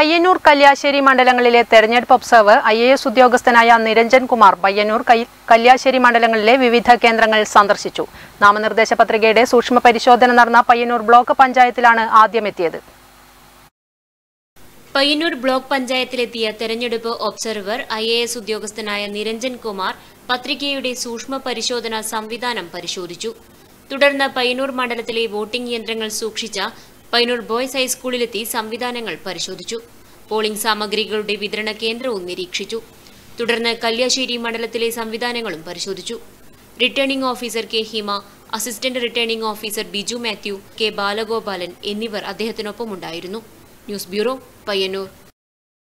പയ്യന്നൂർ കല്യാശ്ശേരി മണ്ഡലങ്ങളിലെ തെരഞ്ഞെടുപ്പ് observer I A S ഉദ്യോഗസ്ഥനായ നിരഞ്ജൻ കുമാർ പയ്യന്നൂർ കൈ- കല്യാശ്ശേരി മണ്ഡലങ്ങളിലെ വിവിധ കേന്ദ്രങ്ങൾ സന്ദർശിച്ചു നാമനിർദ്ദേശ പത്രികയുടെ സൂക്ഷ്മ പരിശോധന നടന്ന പയ്യന്നൂർ ബ്ലോക്ക് പഞ്ചായത്തിലാണ് ആദ്യമെത്തിയത് പയ്യന്നൂർ ബ്ലോക്ക് പഞ്ചായത്തിലെത്തിയ തെരഞ്ഞെടുപ്പ് ഒബ്സർവർ ഐ എ എസ് ഉദ്യോഗസ്ഥനായ നിരഞ്ജൻ കുമാർ പത്രികയുടെ സൂക്ഷ്മ പരിശോധന സംവിധാനം പരിശോധിച്ചു തുടർന്ന് പയ്യന്നൂർ മണ്ഡലത്തിലെ വോട്ടിംഗ് യന്ത്രങ്ങൾ സൂക്ഷിച്ച പയ്യന്നൂർ ബോയ്സ് ഹൈസ്കൂളിലെത്തി സംവിധാനങ്ങൾ പരിശോധിച്ചു പോളിംഗ് സാമഗ്രികളുടെ വിതരണ കേന്ദ്രവും നിരീക്ഷിച്ചു തുടർന്ന് കല്യാശ്ശേരി മണ്ഡലത്തിലെ സംവിധാനങ്ങളും പരിശോധിച്ചു returning officer K Hima assistant returning officer Biju Mathew K Balagopalan എന്നിവർ അദ്ദേഹത്തിനൊപ്പമുണ്ടായിരുന്നു ന്യൂസ് ബ്യൂറോ പയ്യന്നൂർ